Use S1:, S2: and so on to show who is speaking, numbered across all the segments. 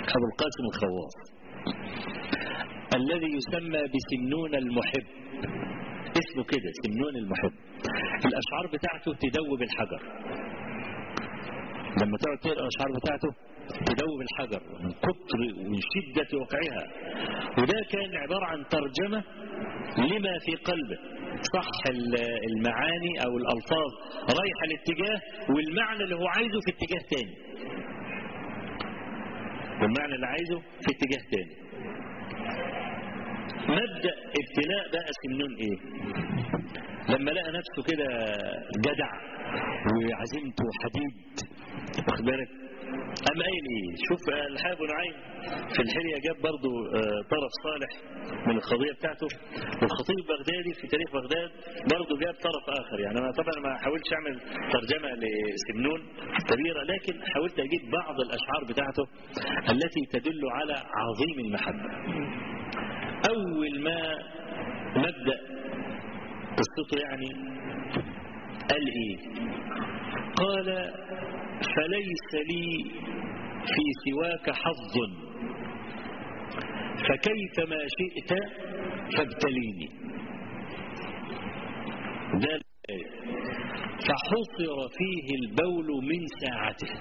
S1: أبو القاسم الخواص الذي يسمى بسمنون المحب اسمه كده سمنون المحب الأشعار بتاعته تدوب الحجر لما تقعد تقرا الاشعار بتاعته تدوب الحجر من كتر ومن شده وقعها وده كان عباره عن ترجمه لما في قلبه صح المعاني او الالفاظ رايحه الاتجاه والمعنى اللي هو عايزه في اتجاه تاني والمعنى اللي عايزه في اتجاه تاني مبدا ابتلاء بقى سمنون ايه لما لقى نفسه كده جدع وعزيمته حديد واخد بالك أما قايل إيه شوف الحاب نعيم في الحلية جاب برضو طرف صالح من القضية بتاعته والخطيب البغدادي في تاريخ بغداد برضو جاب طرف آخر يعني أنا طبعا ما حاولتش أعمل ترجمة لسمنون كبيرة لكن حاولت أجيب بعض الأشعار بتاعته التي تدل على عظيم المحبة أول ما نبدأ قصته يعني قال إيه قال فليس لي في سواك حظ فكيف ما شئت فابتليني ده فحصر فيه البول من ساعته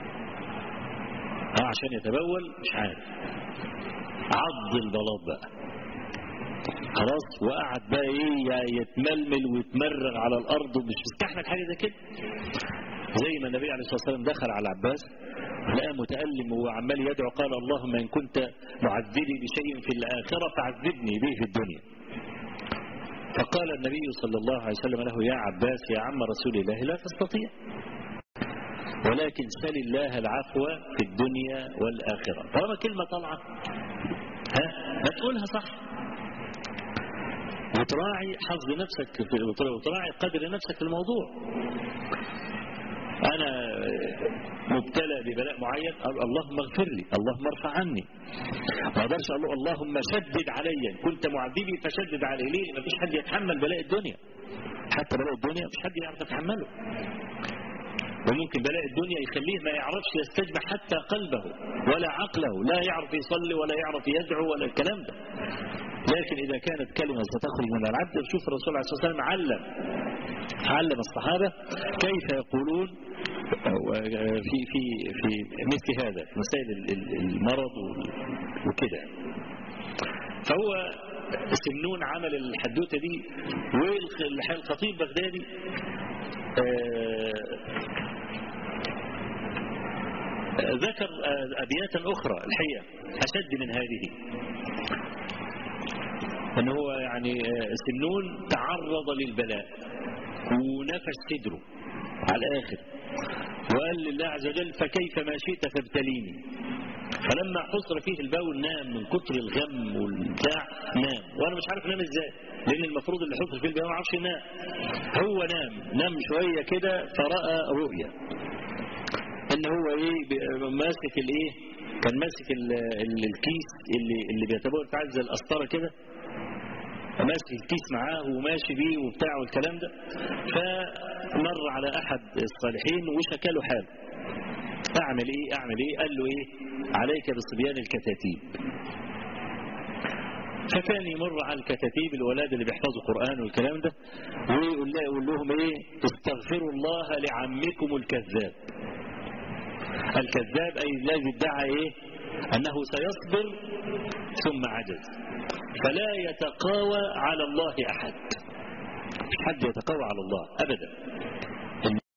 S1: آه عشان يتبول مش عارف عض البلاط بقى خلاص وقعد بقى ايه يتململ ويتمرغ على الارض ومش مستحمل حاجه زي كده زي ما النبي عليه الصلاه والسلام دخل على عباس لقى متألم وعمال يدعو قال اللهم إن كنت معذبي بشيء في الآخرة فعذبني به في الدنيا فقال النبي صلى الله عليه وسلم له يا عباس يا عم رسول الله لا تستطيع ولكن سل الله العفو في الدنيا والآخرة طالما كلمة طالعة ها ما تقولها صح وتراعي حظ نفسك وتراعي قدر نفسك في الموضوع أنا مبتلى ببلاء معين اللهم اغفر لي اللهم ارفع عني ما اقدرش اقول له اللهم شدد علي كنت معذبي فشدد علي ليه ما فيش حد يتحمل بلاء الدنيا حتى بلاء الدنيا مش حد يعرف يتحمله وممكن بلاء الدنيا يخليه ما يعرفش يستجمع حتى قلبه ولا عقله لا يعرف يصلي ولا يعرف يدعو ولا الكلام ده لكن إذا كانت كلمة ستخرج من العبد شوف الرسول عليه الصلاة والسلام علم علم الصحابة كيف يقولون في في في مثل هذا مسائل المرض وكده فهو سمنون عمل الحدوته دي والخطيب بغدادي ذكر أبياتا أخرى الحقيقة أشد من هذه أنه هو يعني سمنون تعرض للبلاء ونفش صدره على الآخر وقال لله عز وجل فكيف ما شئت فابتليني فلما حصر فيه البول نام من كتر الغم والبتاع نام وانا مش عارف نام ازاي لان المفروض اللي حصر فيه البول ما عرفش ينام هو نام نام شويه كده فراى رؤيا ان هو ايه ماسك الايه كان ماسك الكيس اللي اللي بيتبول بتاع زي القسطره كده ماسك الكيس معاه وماشي بيه وبتاع والكلام ده فمر على احد الصالحين وشكى له حاله اعمل ايه اعمل ايه قال له ايه عليك بصبيان الكتاتيب فكان يمر على الكتاتيب الولاد اللي بيحفظوا قرآن والكلام ده ويقول يقول لهم ايه استغفروا الله لعمكم الكذاب الكذاب اي الذي ادعى ايه انه سيصبر ثم عجز فلا يتقاوى على الله احد مش حد يتقوى على الله ابدا